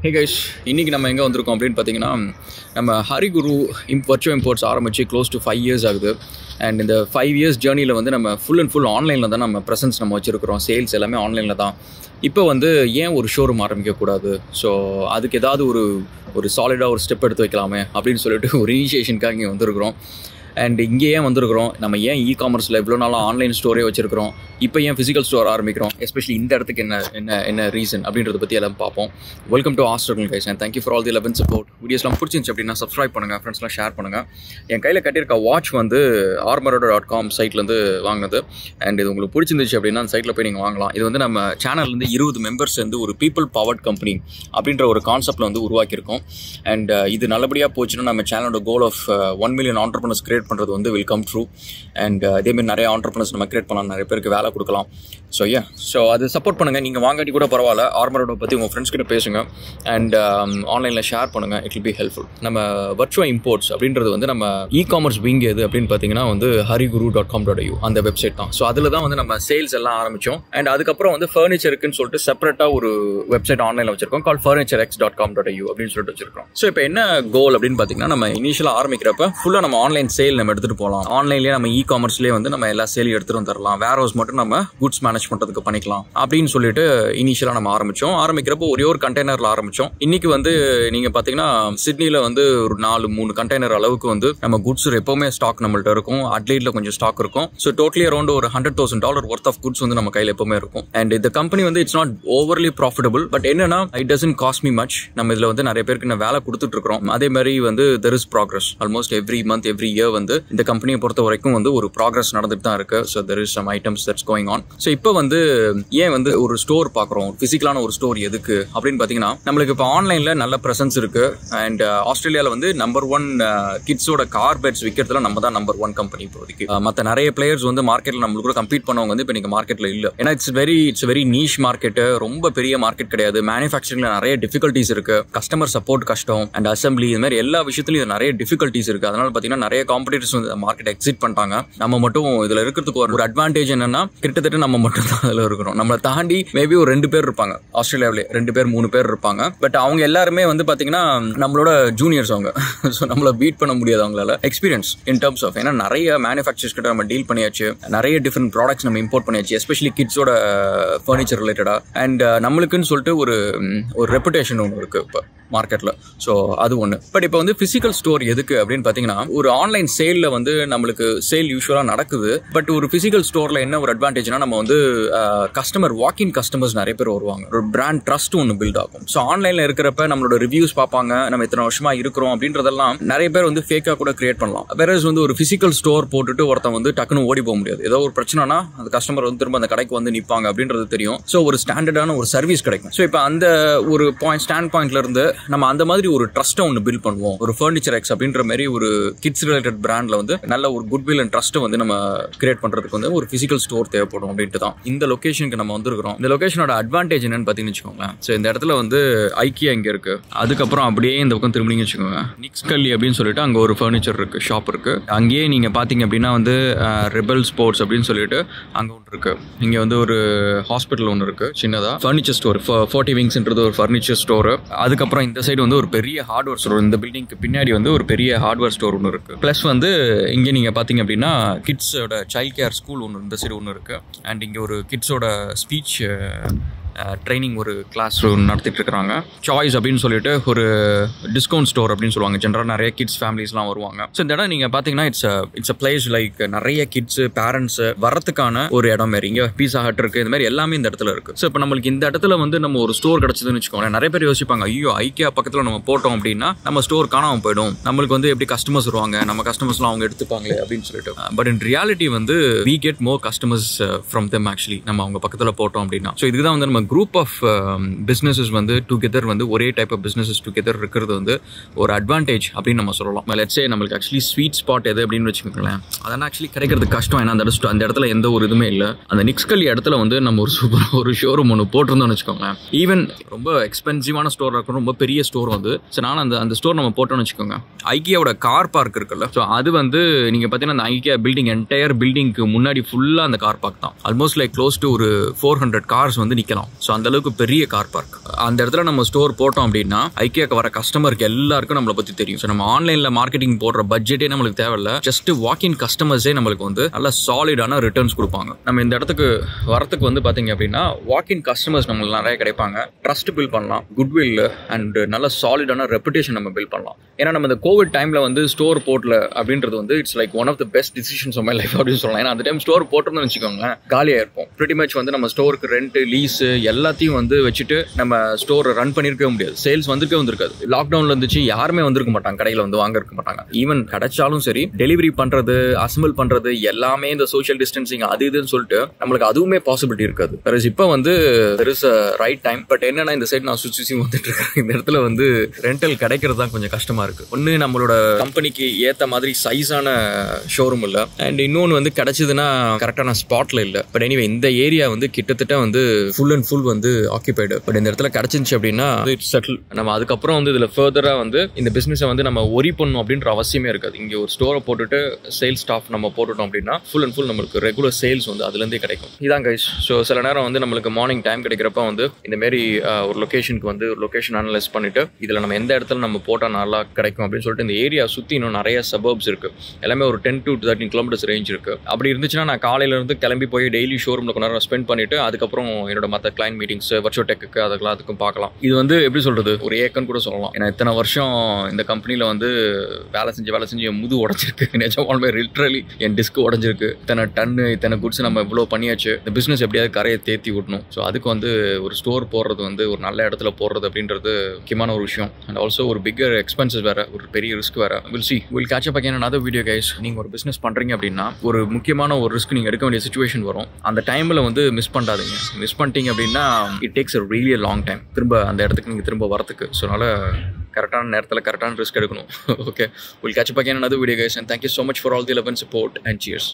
hey guys இன்றைக்கி நம்ம எங்கே வந்திருக்கோம் அப்படின்னு பார்த்தீங்கன்னா நம்ம ஹரிகுரு இம் வர்ச்சுவல் இம்போர்ட்ஸ் ஆரம்பித்து close to five years and அண்ட் இந்த ஃபைவ் இயர்ஸ் ஜேர்னியில் வந்து நம்ம ஃபுல் அண்ட் ஃபுல் ஆன்லைனில் தான் நம்ம ப்ரெசன்ஸ் நம்ம வச்சுருக்கிறோம் சேல்ஸ் எல்லாமே ஆன்லைனில் தான் இப்போ வந்து ஏன் ஒரு ஷோரூம் ஆரம்பிக்கக்கூடாது ஸோ அதுக்கு ஏதாவது ஒரு ஒரு சாலிடாக ஒரு ஸ்டெப் எடுத்து வைக்கலாமே அப்படின்னு சொல்லிட்டு ஒரு இனிஷியேஷனுக்காக இங்கே வந்திருக்கிறோம் அண்ட் இங்கே ஏன் வந்திருக்கிறோம் நம்ம ஏன் இ காமர்ஸில் இவ்வளோ நாளாக ஆன்லைன் ஸ்டோரே வச்சிருக்கிறோம் இப்போ ஏன் ஃபிசிக்கல் ஸ்டோர் ஆரம்பிக்கிறோம் எஸ்பெஷலி இந்த இடத்துக்கு என்ன என்ன என்ன ரீசன் அப்படின்றத பற்றி எல்லாம் பார்ப்போம் welcome to Astragal guys and thank you for all the love and support வீடியோஸ்லாம் பிடிச்சிருந்துச்சு அப்படின்னா சப்ஸ்கிரைப் பண்ணுங்கள் ஃப்ரெண்ட்ஸ்லாம் ஷேர் பண்ணுங்கள் என் கையில் கட்டியிருக்க வாட்ச் வந்து ஆர்மரோட டாட் காம் சைட்லேருந்து வாங்கினது அண்ட் இது உங்களுக்கு பிடிச்சிருந்துச்சு அப்படின்னா அந்த சைட்டில் போய் நீங்கள் வாங்கலாம் இது வந்து நம்ம சேனல்லேருந்து இருபது மெம்பர்ஸ் வந்து ஒரு பீப்புள் பவர்ட் கம்பெனி அப்படின்ற ஒரு கான்செப்ட்டில் வந்து உருவாக்கியிருக்கோம் அண்ட் இது நல்லபடியாக போச்சுன்னா நம்ம சேனலோட goal of one million entrepreneurs create பண்ணுறது வந்து வில் கம் ட்ரூ அண்ட் அதேமாதிரி நிறைய ஆண்டர்பனர்ஸ் நம்ம கிரியேட் பண்ணலாம் நிறைய பேருக்கு வேலை கொடுக்கலாம் ஸோ ஏ ஸோ அது சப்போர்ட் பண்ணுங்கள் நீங்கள் வாங்காட்டி கூட பரவாயில்ல ஆர்மரோட பற்றி உங்கள் ஃப்ரெண்ட்ஸ் கிட்ட பேசுங்க அண்ட் ஆன்லைனில் ஷேர் பண்ணுங்கள் இட் வில் பி ஹெல்ப்ஃபுல் நம்ம வர்ச்சுவல் இம்போர்ட்ஸ் அப்படின்றது வந்து நம்ம இ காமர்ஸ் விங் எது அப்படின்னு பார்த்தீங்கன்னா வந்து Harikuru dot com dot U அந்த வெப்சைட் தான் ஸோ அதில் தான் வந்து நம்ம சேல்ஸ் எல்லாம் ஆரம்பித்தோம் அண்ட் அதுக்கப்புறம் வந்து ஃபர்னிச்சருக்குன்னு சொல்லிட்டு செப்பரேட்டாக ஒரு வெப்சைட் ஆன்லைனில் வச்சிருக்கோம் call furniture X dot com dot U அப்படின்னு சொல்லிட்டு வச்சிருக்கோம் ஸோ இப்போ என்ன கோல் அப்படின்னு பார்த்தீங்கன்னா நம்ம இனிஷியலாக ஆரம்பிக்கிறப்ப ஃபுல்லாக நம்ம ஆன்லைன் சேல் நம்ம எடுத்துகிட்டு போகலாம் ஆன்லைன்லேயே நம்ம இ காமர்ஸ்லேயே வந்து நம்ம எல்லா சேலையும் எடுத்துகிட்டு வந்துடலாம் வேர் ஹவுஸ் மட்டும் நம்ம குட்ஸ் மேனேஜ் பண்ணுறதுக்கு பண்ணிக்கலாம் அப்படின்னு சொல்லிட்டு இனிஷியலாக நம்ம ஆரம்பித்தோம் ஆரம்பிக்கிறப்போ ஒரே ஒரு கண்டெய்னரில் ஆரம்பித்தோம் இன்னைக்கு வந்து நீங்கள் பார்த்தீங்கன்னா சிட்னியில் வந்து ஒரு நாலு மூணு கண்டெய்னர் அளவுக்கு வந்து நம்ம குட்ஸ் எப்போவுமே ஸ்டாக் நம்மள்ட்ட இருக்கும் அட்லைட்டில் கொஞ்சம் ஸ்டாக் இருக்கும் ஸோ டோட்டலி அரௌண்ட் ஒரு hundred thousand dollar worth of goods வந்து நம்ம கையில் எப்பவுமே இருக்கும் அண்ட் இந்த கம்பெனி வந்து it's not overly profitable but என்னன்னா it doesn't cost me much நம்ம இதில் வந்து நிறைய பேருக்கு நான் வேலை கொடுத்துட்டு இருக்கிறோம் அதே மாதிரி வந்து there is progress almost every month every year வந்து இந்த கம்பெனியை பொறுத்த வரைக்கும் வந்து ஒரு ப்ராக்ரஸ் நடந்துட்டு தான் இருக்கு so there is some items that's going on so இப்போ வந்து ஏன் வந்து ஒரு ஸ்டோர் பார்க்குறோம் ஃபிசிக்கலான ஒரு ஸ்டோர் எதுக்கு அப்படின்னு பார்த்தீங்கன்னா நம்மளுக்கு இப்போ ஆன்லைனில் நல்ல ப்ரெசன்ஸ் இருக்கு அண்ட் ஆஸ்திரேலியாவில் வந்து நம்பர் ஒன் கிட்ஸோட கார் பெட்ஸ் விற்கிறதுல நம்ம தான் நம்பர் ஒன் கம்பெனி இப்போதைக்கு மற்ற நிறைய பிளேயர்ஸ் வந்து மார்க்கெட்டில் நம்மளுக்கு கூட கம்பீட் பண்ணவங்க வந்து இப்போ நீங்கள் மார்க்கெட்டில் இல்லை ஏன்னா it's very it's very niche market ரொம்ப பெரிய மார்க்கெட் கிடையாது மேனுஃபேக்சரிங்ல நிறைய டிஃபிகல்ட்டிஸ் இருக்கு கஸ்டமர் சப்போர்ட் கஷ்டம் அண்ட் அசம்பிளி இது மாதிரி எல்லா விஷயத்துலையும் நிறைய டிஃபிகல்ட்டிஸ் இருக்கு அதனால பார்த்தீங்கன்னா நிறைய காம்படிட்டர்ஸ் வந்து மார்க்கெட் எக்ஸிட் பண்ணிட்டாங்க நம்ம மட்டும் இதில் இருக்கிறதுக்கு ஒரு அட்வான்டேஜ் என்னன்னா கிட்டத்தட்ட நம்ம மட்டும் தான் அதில் இருக்கிறோம் நம்மளை தாண்டி மேபி ஒரு ரெண்டு பேர் இருப்பாங்க ஆஸ்திரேலியாவிலே ரெண்டு பேர் மூணு பேர் இருப்பாங்க பட் அவங்க எல்லாருமே வந்து பார்த்தீங்கன்னா நம்மளோட ஜூனியர்ஸ் அவங்க ஸோ நம்மளை பீட் பண்ண முடியாது அவங்களால எக்ஸ்பீரியன்ஸ் இன் டர்ம்ஸ் ஆஃப் ஏன்னா நிறைய மேனுஃபேக்சர்ஸ் கிட்ட நம்ம டீல் பண்ணியாச்சு நிறைய டிஃப்ரெண்ட் ப்ராடக்ட்ஸ் நம்ம இம்போர்ட் பண்ணியாச்சு எஸ்பெஷலி கிட்ஸோட ஃபர்னிச்சர் ரிலேட்டடாக அண்ட் நம்மளுக்குன்னு சொல்லிட்டு ஒரு ஒரு ரெப்புடேஷன் ஒன்று இருக்குது இப்போ மார்க்கெட்டில் ஸோ அது ஒன்று பட் இப்போ வந்து ஃபிசிக்கல் ஸ்டோர் எதுக்கு அப்படின்னு பார்த்தீங்கன்னா ஒரு ஆன்லைன் சேலில் வந்து நம்மளுக்கு சேல் யூஸ்வலாக நடக்குது பட் ஒரு ஃபிசிக்கல் ஸ்டோரில் என்ன ஒரு அட்வான்டேஜ்னா நம்ம வந்து கஸ்டமர் வாக்கின் கஸ்டமர்ஸ் நிறைய பேர் வருவாங்க ஒரு பிராண்ட் ட்ரஸ்ட் ஒன்று பில்ட் ஆகும் ஸோ ஆன்லைனில் இருக்கிறப்ப நம்மளோட ரிவ்யூஸ் பார்ப்பாங்க நம்ம எத்தனை வருஷமா இருக்கிறோம் அப்படின்றதெல்லாம் நிறைய பேர் வந்து ஃபேக்காக கூட கிரியேட் பண்ணலாம் வேற வந்து ஒரு ஃபிசிக்கல் ஸ்டோர் போட்டுட்டு ஒருத்தன் வந்து டக்குன்னு ஓடி போக முடியாது ஏதோ ஒரு பிரச்சனைனா அந்த கஸ்டமர் வந்து திரும்ப அந்த கடைக்கு வந்து நிற்பாங்க அப்படின்றது தெரியும் ஸோ ஒரு ஸ்டாண்டர்டான ஒரு சர்வீஸ் கிடைக்கும் ஸோ இப்போ அந்த ஒரு பாயிண்ட் ஸ்டாண்ட் பாயிண்ட்ல இருந்து நம்ம அந்த மாதிரி ஒரு ட்ரஸ்ட்டை ஒன்று பில்ட் பண்ணுவோம் ஒரு ஃபர்னிச்சர் எக்ஸ் அப்படின்ற மாதிரி ஒரு கிட்ஸ் ரிலேட்டட் பிராண்ட்ல வந்து நல்ல ஒரு குட்வில் அண்ட் ட்ரஸ்ட்டை வந்து நம்ம கிரியேட் பண்றதுக்கு வந்து ஒரு ஃபிசிக்கல் ஸ்டோர் தேவைப்படும் அப்படின்ட்டு தான் இந்த லொகேஷனுக்கு நம்ம வந்திருக்கிறோம் இந்த லொகேஷனோட அட்வான்டேஜ் என்னன்னு பார்த்தீங்கன்னு வச்சுக்கோங்களேன் ஸோ இந்த இடத்துல வந்து ஐக்கியா இங்கே இருக்கு அதுக்கப்புறம் அப்படியே இந்த பக்கம் திரும்பிங்க வச்சுக்கோங்க நிக்ஸ் கல்லி அப்படின்னு சொல்லிட்டு அங்கே ஒரு ஃபர்னிச்சர் இருக்கு ஷாப் இருக்கு அங்கேயே நீங்கள் பார்த்தீங்க அப்படின்னா வந்து ரெபல் ஸ்போர்ட்ஸ் அப்படின்னு சொல்லிட்டு அங்கே ஒன்று இருக்கு இங்கே வந்து ஒரு ஹாஸ்பிட்டல் ஒன்று இருக்கு சின்னதாக ஃபர்னிச்சர் ஸ்டோர் ஃபோர்ட்டி விங்ஸ்ன்றது ஒரு ஃபர்னிச்சர் ஸ்டோர் அதுக்கப்புறம் இந்த சைடு வந்து ஒரு பெரிய ஹார்ட்வேர் ஸ்டோர் இந்த பில்டிங்க்கு பின்னாடி வந்து ஒரு பெரிய ஹார்ட்வேர் ஸ்டோர் ஒன்று இருக்கு ப்ளஸ் வந்து இங்கே நீங்கள் பார்த்தீங்க அப்படின்னா கிட்ஸோட சைல்ட் கேர் ஸ்கூல் ஒன்று இந்த சைடு ஒன்று இருக்கு அண்ட் இங்கே ஒரு கிட்ஸோட ஸ்பீச் ட்ரைனிங் ஒரு கிளாஸ் நடத்திட்டு இருக்கிறாங்க சாய்ஸ் அப்படின்னு சொல்லிட்டு ஒரு டிஸ்கவுண்ட் ஸ்டோர் அப்படின்னு சொல்லுவாங்க ஜென்ரலாக நிறைய கிட்ஸ் ஃபேமிலிஸ்லாம் வருவாங்க ஸோ இந்த இடம் நீங்கள் பார்த்தீங்கன்னா it's it's a place like நிறைய கிட்ஸ் பேரண்ட்ஸ் வரத்துக்கான ஒரு இடம் மாரி இங்கே பீஸா ஹட் இருக்கு இந்த மாதிரி எல்லாமே இந்த இடத்துல இருக்கு ஸோ இப்போ நம்மளுக்கு இந்த இடத்துல வந்து நம்ம ஒரு ஸ்டோர் கிடச்சதுன்னு வச்சுக்கோங்களேன் நிறைய பேர் யோசிப்பாங்க ஐயோ ஐக்கியா பக்கத்தில் நம்ம போட்டோம் அப்படின்னா நம்ம ஸ்டோர் காணாமல் போயிடும் நம்மளுக்கு வந்து எப்படி கஸ்டமர்ஸ் வருவாங்க நம்ம கஸ்டமர்ஸ்லாம் அவங்க எடுத்துப்பாங்களே அப்படின்னு சொல்லிட்டு பட் இன் ரியாலிட்டி வந்து we get more customers from them actually நம்ம அவங்க பக்கத்தில் போட்டோம் அப்படின்னா ஸோ இதுதான் வந்து நம்ம குரூப் ஆஃப் பிஸ்னஸஸ் வந்து டுகெதர் வந்து ஒரே டைப் ஆஃப் பிஸ்னஸஸ் டுகெதர் இருக்கிறது வந்து ஒரு அட்வான்டேஜ் அப்படின்னு நம்ம சொல்லலாம் லெட்ஸே நம்மளுக்கு ஆக்சுவலி ஸ்வீட் ஸ்பாட் எது அப்படின்னு வச்சுக்கோங்களேன் அதெல்லாம் ஆக்சுவலி கிடைக்கிறது கஷ்டம் ஏன்னா அந்த இடத்துல அந்த இடத்துல எந்த ஒரு இதுவுமே இல்லை அந்த நிக்ஸ்கல் இடத்துல வந்து நம்ம ஒரு சூப்பர் ஒரு ஷோரூம் ஒன்று போட்டிருந்தோம்னு வச்சுக்கோங்களேன் ஈவன் ரொம்ப எக்ஸ்பென்சிவான ஸ்டோர் இருக்கும் ரொம்ப பெரிய ஸ்டோர் வந்து ஸோ நான் அந்த அந்த ஸ்டோர் நம்ம போட்டோம்னு வச்சுக்கோங்க ஐக்கியாவோட கார் பார்க் இருக்குல்ல ஸோ அது வந்து நீங்கள் பார்த்தீங்கன்னா அந்த ஐக்கியா பில்டிங் என்டையர் பில்டிங்க்கு முன்னாடி ஃபுல்லாக அந்த கார் பார்க் தான் ஆல்மோஸ்ட் லைக் க்ளோஸ் டு ஒரு ஃபோர் ஹண்ட்ரட் கார்ஸ் வந்து நிற்கலாம் ஸோ அந்தளவுக்கு பெரிய கார் பார்க் அந்த இடத்துல நம்ம ஸ்டோர் போட்டோம் அப்படின்னா ஐக்கியாக்கு வர கஸ்டமருக்கு எல்லாருக்கும் நம்மளை பற்றி தெரியும் ஸோ நம்ம ஆன்லைனில் மார்க்கெட்டிங் போடுற பட்ஜெட்டே நம்மளுக்கு தேவையில்ல ஜஸ்ட் வாக்கின் கஸ்டமர்ஸே நம்மளுக்கு வந்து நல்ல சாலிடான ரிட்டர்ன்ஸ் கொடுப்பாங்க நம்ம இந்த இடத்துக்கு வரத்துக்கு வந்து பார்த்தீங்க அப்படின்னா வாக்கின் கஸ்டமர்ஸ் நம்மளுக்கு நிறைய கிடைப்பாங்க ட்ரஸ்ட் பில்ட் பண்ணலாம் குட்வில் அண்ட் நல்ல சாலிடான ரெப்புடேஷன் நம்ம பில்ட் பண்ணலாம் ஏன்னா நம்ம இந்த கோவிட் டைமில் வந்து ஸ்டோர் போடல அப்படின்றது வந்து it's like one of the best decisions of my life அப்படின்னு சொல்லலாம் ஏன்னா அந்த டைம் ஸ்டோர் போட்டோம்னு வச்சுக்கோங்களேன் காலியாக இருப்போம் ப்ரிட்டி மச் வந்து நம்ம ஸ்டோருக்கு ரெண்ட் லீஸு எல்லாத்தையும் வந்து வச்சுட்டு நம்ம ஸ்டோரை ரன் பண்ணியிருக்கவே முடியாது சேல்ஸ் வந்துருக்கே வந்திருக்காது லாக்டவுனில் இருந்துச்சு யாருமே வந்திருக்க மாட்டாங்க கடையில் வந்து வாங்க இருக்க மாட்டாங்க ஈவன் கிடைச்சாலும் சரி டெலிவரி பண்ணுறது அசம்பிள் பண்ணுறது எல்லாமே இந்த சோஷியல் டிஸ்டன்சிங் அது இதுன்னு சொல்லிட்டு நம்மளுக்கு அதுவுமே பாசிபிலிட்டி இருக்காது வேறு இப்போ வந்து there is a right time but என்னன்னா இந்த சைடு நான் சுற்றி சுற்றி வந்துட்டு இருக்கேன் இந்த இடத்துல வந்து ரெண்டல் கிடைக்கிறது தான் கொஞ்சம் கஷ்டமா இருக்கு ஒன்று நம்மளோட கம்பெனிக்கு ஏற்ற மாதிரி சைஸான ஷோரூம் இல்லை அண்ட் இன்னொன்று வந்து கிடைச்சதுன்னா கரெக்டான ஸ்பாட்ல இல்லை பட் எனிவே இந்த ஏரியா வந்து கிட்டத்தட்ட வந்து ஃபுல் அண்ட் ஃபுல் வந்து ஆக்கியபைடு பட் இந்த இடத்துல கிடைச்சிருச்சு அப்படின்னா இட்ஸ் செட்டில் நம்ம அதுக்கப்புறம் வந்து இதில் ஃபர்தராக வந்து இந்த பிஸ்னஸை வந்து நம்ம ஒரி பண்ணணும் அப்படின்ற அவசியமே இருக்காது இங்கே ஒரு ஸ்டோரை போட்டுட்டு சேல்ஸ் ஸ்டாஃப் நம்ம போட்டுட்டோம் அப்படின்னா ஃபுல் அண்ட் ஃபுல் நம்மளுக்கு ரெகுலர் சேல்ஸ் வந்து அதுலேருந்தே கிடைக்கும் இதான் கைஸ் ஸோ சில நேரம் வந்து நம்மளுக்கு மார்னிங் டைம் கிடைக்கிறப்ப வந்து இந்த மாரி அஹ், ஒரு லொக்கேஷனுக்கு வந்து லொக்கேஷன் அனலைஸ் பண்ணிட்டு இதில் நம்ம எந்த இடத்துல நம்ம போட்டால் நல்லா கிடைக்கும் அப்படின்னு சொல்லிட்டு இந்த ஏரியா சுற்றி இன்னும் நிறைய சபர்ப்ஸ் இருக்கு எல்லாமே ஒரு ten to thirteen kilometres range இருக்கு அப்படி இருந்துச்சுன்னா நான் காலையில இருந்து கிளம்பி போய் டெய்லி ஷோரூமில் கொஞ்ச நேரம் ஸ்பெண்ட் பண்ணிட்டு அதுக்கப்புறம் என்னோட மற்ற கிளைண்ட் மீட்டிங்ஸ் வர்ச்சோ டெக்கு அதெல்லாம் அதுக்கும் பார்க்கலாம் இது வந்து எப்படி சொல்றது ஒரு ஏக்கன் கூட சொல்லலாம் ஏன்னா இத்தனை வருஷம் இந்த கம்பெனியில் வந்து வேலை செஞ்சு வேலை செஞ்சு என் முது உடஞ்சிருக்கு நிஜமாலுமே லிட்ரலி என் டிஸ்க் உடஞ்சிருக்கு இத்தனை டன்னு இத்தனை குட்ஸ் நம்ம இவ்வளோ பண்ணியாச்சு இந்த பிஸ்னஸ் எப்படியாவது கரையை தேத்தி விடணும் ஸோ அதுக்கு வந்து ஒரு ஸ்டோர் போடுறது வந்து ஒரு நல்ல இடத்துல போடுறது அப்படின்றது முக்கியமான ஒரு விஷயம் அண்ட் ஆல்சோ ஒரு பிக்கர் எக்ஸ்பென்சஸ் வேற ஒரு பெரிய ரிஸ்க் வேற we'll see we'll catch up again another video guys நீங்கள் ஒரு பிஸ்னஸ் பண்ணுறீங்க அப்படின்னா ஒரு முக்கியமான ஒரு ரிஸ்க் நீங்கள் எடுக்க வேண்டிய சுச்சுவேஷன் வரும் அந்த டைமில் வந்து மிஸ் பண்ணாதீங்க மிஸ் பண்ணிட்டீங்க அப்படின்னா it takes a really long time திரும்ப அந்த இடத்துக்கு நீங்கள் திரும்ப வரத்துக்கு ஸோ அதனால் கரெக்டான நேரத்தில் கரெக்டான ரிஸ்க் எடுக்கணும் okay we'll catch up again another video guys and thank you so much for all the love and support and cheers